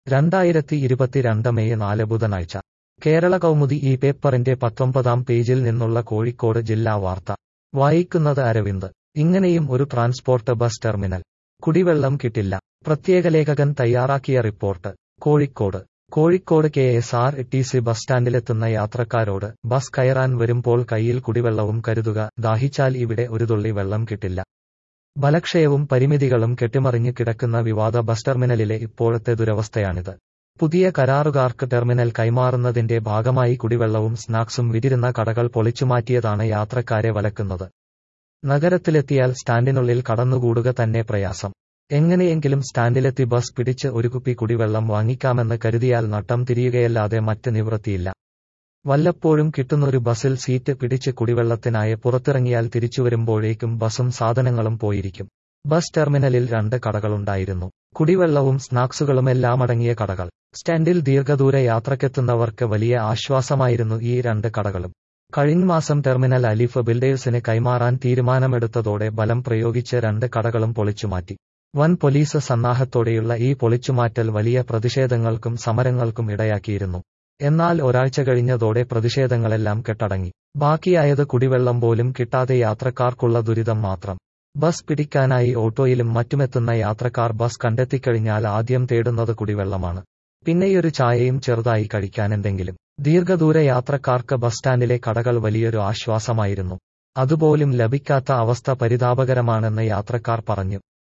രണ്ടായിരത്തി ഇരുപത്തിരണ്ട് മെയ് നാല് ബുധനാഴ്ച കേരള കൗമുദി ഈ പേപ്പറിന്റെ പത്തൊമ്പതാം പേജിൽ നിന്നുള്ള കോഴിക്കോട് ജില്ലാ വാർത്ത വായിക്കുന്നത് അരവിന്ദ് ഇങ്ങനെയും ഒരു ട്രാൻസ്പോർട്ട് ബസ് ടെർമിനൽ കുടിവെള്ളം കിട്ടില്ല പ്രത്യേക ലേഖകൻ തയ്യാറാക്കിയ report Kozhikode Kozhikode K S R T C bus സ്റ്റാൻഡിലെത്തുന്ന യാത്രക്കാരോട് ബസ് കയറാൻ വരുമ്പോൾ കയ്യിൽ കുടിവെള്ളവും കരുതുക ദാഹിച്ചാൽ ഇവിടെ ഒരു തുള്ളി വെള്ളം കിട്ടില്ല ബലക്ഷയവും പരിമിതികളും കെട്ടിമറിഞ്ഞു കിടക്കുന്ന വിവാദ ബസ് ടെർമിനലിലെ ഇപ്പോഴത്തെ ദുരവസ്ഥയാണിത് പുതിയ കരാറുകാർക്ക് ടെർമിനൽ കൈമാറുന്നതിന്റെ ഭാഗമായി കുടിവെള്ളവും സ്നാക്സും വിതിരുന്ന കടകൾ പൊളിച്ചുമാറ്റിയതാണ് യാത്രക്കാരെ വലക്കുന്നത് നഗരത്തിലെത്തിയാൽ സ്റ്റാൻഡിനുള്ളിൽ കടന്നുകൂടുക തന്നെ പ്രയാസം എങ്ങനെയെങ്കിലും സ്റ്റാൻഡിലെത്തി ബസ് പിടിച്ച് ഒരു കുപ്പി കുടിവെള്ളം വാങ്ങിക്കാമെന്ന് കരുതിയാൽ നട്ടം തിരിയുകയല്ലാതെ മറ്റ് നിവൃത്തിയില്ല വല്ലപ്പോഴും കിട്ടുന്നൊരു ബസ്സിൽ സീറ്റ് പിടിച്ച് കുടിവെള്ളത്തിനായി പുറത്തിറങ്ങിയാൽ തിരിച്ചുവരുമ്പോഴേക്കും ബസും സാധനങ്ങളും പോയിരിക്കും ബസ് ടെർമിനലിൽ രണ്ട് കടകളുണ്ടായിരുന്നു കുടിവെള്ളവും സ്നാക്സുകളുമെല്ലാം അടങ്ങിയ കടകൾ സ്റ്റാൻഡിൽ ദീർഘദൂര യാത്രക്കെത്തുന്നവർക്ക് വലിയ ആശ്വാസമായിരുന്നു ഈ രണ്ട് കടകളും കഴിഞ്ഞ മാസം ടെർമിനൽ അലിഫ് ബിൽഡേഴ്സിന് കൈമാറാൻ തീരുമാനമെടുത്തതോടെ ബലം പ്രയോഗിച്ച് രണ്ട് കടകളും പൊളിച്ചുമാറ്റി വൻ പോലീസ് സന്നാഹത്തോടെയുള്ള ഈ പൊളിച്ചുമാറ്റൽ വലിയ പ്രതിഷേധങ്ങൾക്കും സമരങ്ങൾക്കും ഇടയാക്കിയിരുന്നു എന്നാൽ ഒരാഴ്ച കഴിഞ്ഞതോടെ പ്രതിഷേധങ്ങളെല്ലാം കെട്ടടങ്ങി ബാക്കിയായത് കുടിവെള്ളം പോലും കിട്ടാതെ യാത്രക്കാർക്കുള്ള ദുരിതം മാത്രം ബസ് പിടിക്കാനായി ഓട്ടോയിലും മറ്റുമെത്തുന്ന യാത്രക്കാർ ബസ് കണ്ടെത്തിക്കഴിഞ്ഞാൽ ആദ്യം തേടുന്നത് കുടിവെള്ളമാണ് പിന്നെയൊരു ചായയും ചെറുതായി കഴിക്കാനെന്തെങ്കിലും ദീർഘദൂര യാത്രക്കാർക്ക് ബസ് സ്റ്റാൻഡിലെ കടകൾ വലിയൊരു ആശ്വാസമായിരുന്നു അതുപോലും ലഭിക്കാത്ത അവസ്ഥ പരിതാപകരമാണെന്ന് യാത്രക്കാർ പറഞ്ഞു